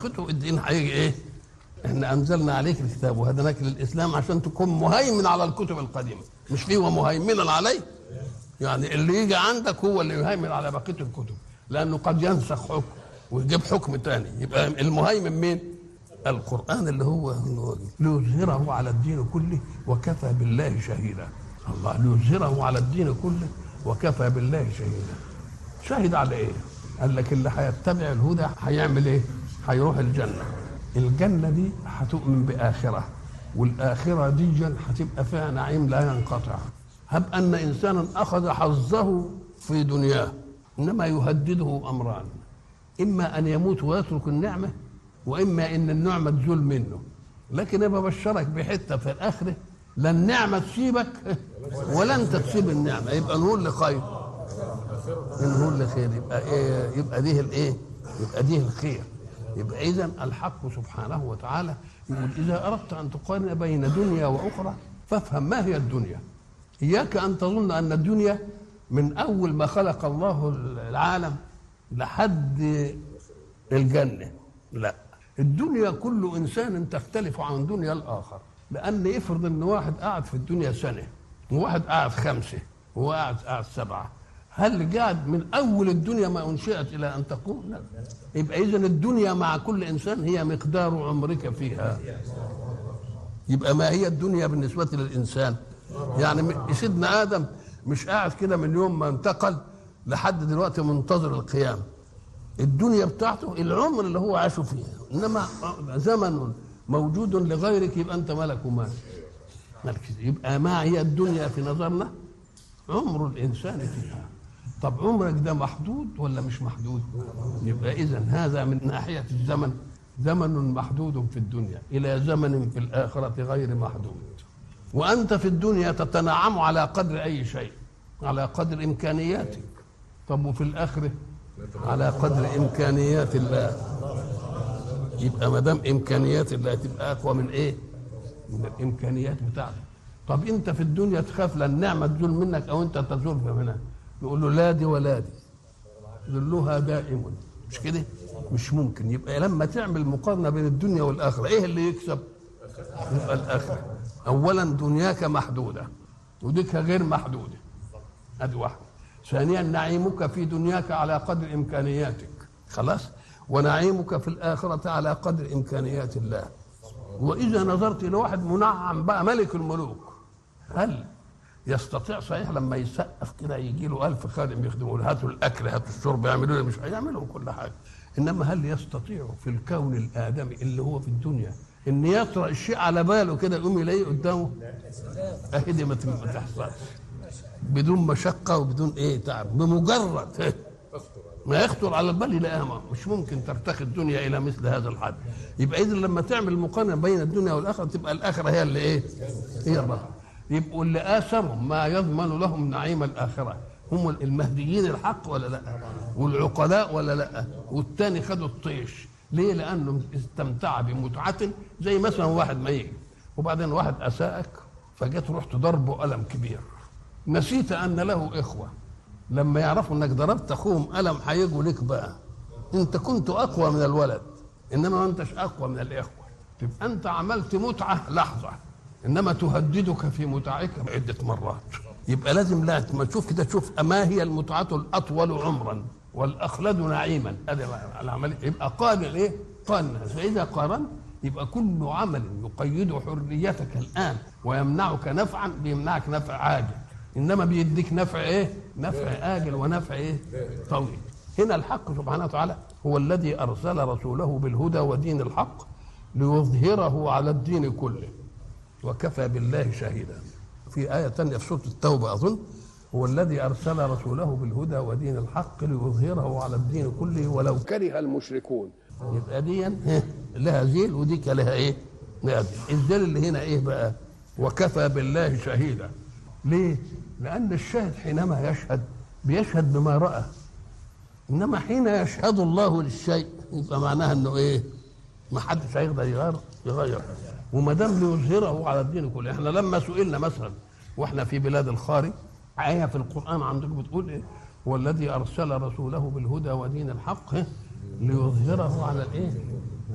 بقيته الدين هيجي ايه احنا انزلنا عليك الكتاب وهدناك للاسلام عشان تكون مهيمن على الكتب القديمه مش فيه ومهيمنا عليه يعني اللي يجي عندك هو اللي يهيمن على بقيه الكتب لانه قد ينسخ حكم ويجيب حكم تاني يبقى المهيمن مين القران اللي هو ليظهره على الدين كله وكفى بالله شهيدا الله ليظهره على الدين كله وكفى بالله شهيدا شهد على ايه قال لك اللي هيتبع الهدى هيعمل ايه هيروح الجنه الجنه دي هتؤمن باخره والاخره دي جن هتبقى فيها نعيم لا ينقطع هب ان انسانا اخذ حظه في دنياه انما يهدده امران اما ان يموت ويترك النعمه واما ان النعمه تزول منه لكن انا ببشرك بحته في الاخره لا النعمه تسيبك ولا انت تسيب النعمه يبقى نقول لخير نقول لخير يبقى إيه يبقى ديه الايه يبقى ديه الخير يبقى اذا الحق سبحانه وتعالى يقول اذا اردت ان تقارن بين دنيا واخرى فافهم ما هي الدنيا اياك ان تظن ان الدنيا من اول ما خلق الله العالم لحد الجنه لا الدنيا كل انسان تختلف عن دنيا الاخر لان افرض ان واحد قاعد في الدنيا سنه وواحد قاعد خمسه وواحد قاعد سبعه هل قاعد من اول الدنيا ما انشئت الى ان تقوم لا يبقى اذا الدنيا مع كل انسان هي مقدار عمرك فيها يبقى ما هي الدنيا بالنسبه للانسان يعني سيدنا ادم مش قاعد كده من يوم ما انتقل لحد دلوقتي منتظر القيامه الدنيا بتاعته العمر اللي هو عاشه فيها انما زمن موجود لغيرك يبقى انت ملك ومال ملك يبقى ما هي الدنيا في نظرنا عمر الانسان فيها طب عمرك ده محدود ولا مش محدود يبقى اذا هذا من ناحيه الزمن زمن محدود في الدنيا الى زمن في الاخره غير محدود وانت في الدنيا تتنعم على قدر اي شيء على قدر امكانياتك طب وفي الاخره على قدر امكانيات الله يبقى ما دام امكانيات الله تبقى اقوى من ايه من الامكانيات بتاعتك طب انت في الدنيا تخاف لا النعمه تزول منك او انت تزول منها يقول له لا دي ولا دي ذلها دائم مش كده مش ممكن يبقى لما تعمل مقارنه بين الدنيا والاخره ايه اللي يكسب يبقى الاخره اولا دنياك محدوده وديك غير محدوده ادي واحده ثانيا نعيمك في دنياك على قدر امكانياتك خلاص ونعيمك في الاخره على قدر امكانيات الله واذا نظرت الى واحد منعم بقى ملك الملوك هل يستطيع صحيح لما يسقف كده يجي له ألف خادم يخدموا له هاتوا الأكل هاتوا الشرب يعملوا له مش هيعملوا كل حاجة إنما هل يستطيع في الكون الآدمي اللي هو في الدنيا إن يطرأ الشيء على باله كده يقوم يلاقيه قدامه أهي دي ما تحصلش بدون مشقة وبدون إيه تعب بمجرد ما يخطر على البال يلاقيها مش ممكن ترتقي الدنيا الى مثل هذا الحد يبقى اذا لما تعمل مقارنه بين الدنيا والاخره تبقى الاخره هي اللي ايه؟ هي الرفع يبقوا اللي اثرهم ما يضمن لهم نعيم الاخره هم المهديين الحق ولا لا؟ والعقلاء ولا لا؟ والتاني خدوا الطيش ليه؟ لانه استمتع بمتعه زي مثلا واحد ما يجي وبعدين واحد اساءك فجيت رحت ضربه الم كبير نسيت ان له اخوه لما يعرفوا انك ضربت اخوهم الم هيجوا لك بقى انت كنت اقوى من الولد انما ما انتش اقوى من الاخوه تبقى انت عملت متعه لحظه انما تهددك في متعك عده مرات يبقى لازم لا ما تشوف كده تشوف ما هي المتعه الاطول عمرا والاخلد نعيما هذا العمل يبقى قارن ايه؟ قارن فاذا قارن يبقى كل عمل يقيد حريتك الان ويمنعك نفعا بيمنعك نفع عاجل انما بيديك نفع ايه؟ نفع اجل ونفع ايه؟ طويل. هنا الحق سبحانه وتعالى هو الذي ارسل رسوله بالهدى ودين الحق ليظهره على الدين كله وكفى بالله شهيدا. في آية ثانية في سورة التوبة أظن هو الذي أرسل رسوله بالهدى ودين الحق ليظهره على الدين كله ولو كره المشركون. يبقى دي لها ذيل وديك لها ايه؟ لها ذيل. الذيل اللي هنا ايه بقى؟ وكفى بالله شهيدا. ليه؟ لأن الشاهد حينما يشهد بيشهد بما رأى إنما حين يشهد الله للشيء يبقى معناها إنه إيه؟ ما حدش هيقدر يغير يغير وما دام ليظهره على الدين كله احنا لما سئلنا مثلا واحنا في بلاد الخارج آية في القرآن عندكم بتقول إيه؟ هو الذي أرسل رسوله بالهدى ودين الحق ليظهره على الإيه؟